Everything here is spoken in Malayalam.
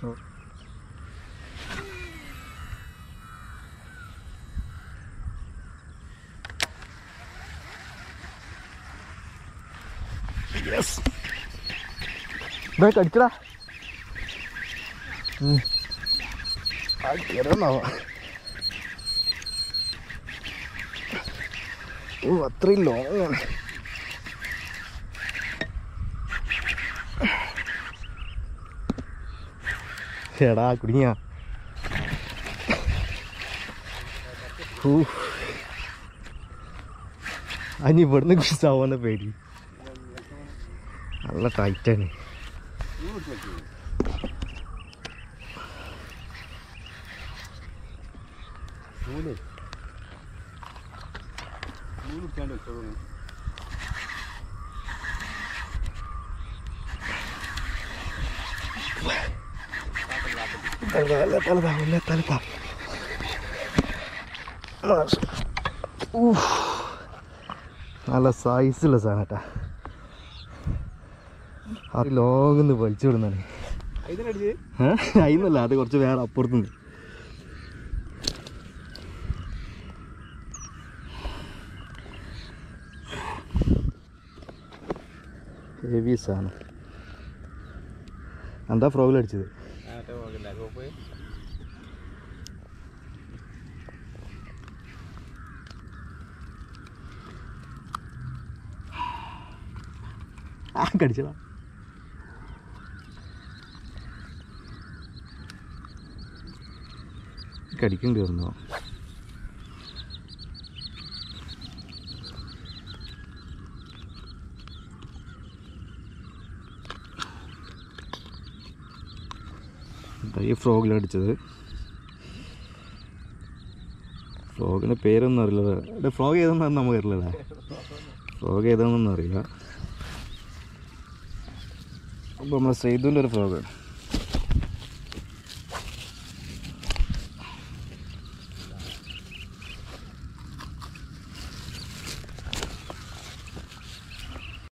യെസ് ഇതാ കടിക്കടാ കയറുന്നാവ ഓ അത്രയും ലോങ് ആണ് എടാ കുടുങ്ങിയ അനി ഇവിടുന്ന് കുറിച്ചാവുന്ന പേടി നല്ല ടൈറ്റാണ് നൂല് നൂല് ഇട്ടാണ്ട് വെച്ചോളൂ തല തല താവില്ല തല താവ് നല്ല സൈസുള്ള സാധനം കേട്ടാ അത് ലോങ്ങന്ന് വലിച്ചു വിടുന്നാണ് ഇതിനടിച്ച് അയിന്നല്ല അത് കുറച്ച് വേറെ അപ്പുറത്തുനിന്ന് ഹെവി സാധനം എന്താ ഫ്രോഗിൽ അടിച്ചത് പോയി ആ കടിച്ചതാ കടിക്കേണ്ടി വന്നോ ഇതാ ഈ ഫ്രോഗിലടിച്ചത് ഫ്രോഗിൻ്റെ പേരൊന്നും അറിയില്ല ഫ്രോഗ് ഏതെന്നാണ് നമുക്ക് അറിയില്ലല്ലേ ഫ്രോഗ് ഏതാണെന്നൊന്നും അറിയില്ല അപ്പോൾ നമ്മളെ സൈദുവിൻ്റെ ഒരു ഫ്രോഗ്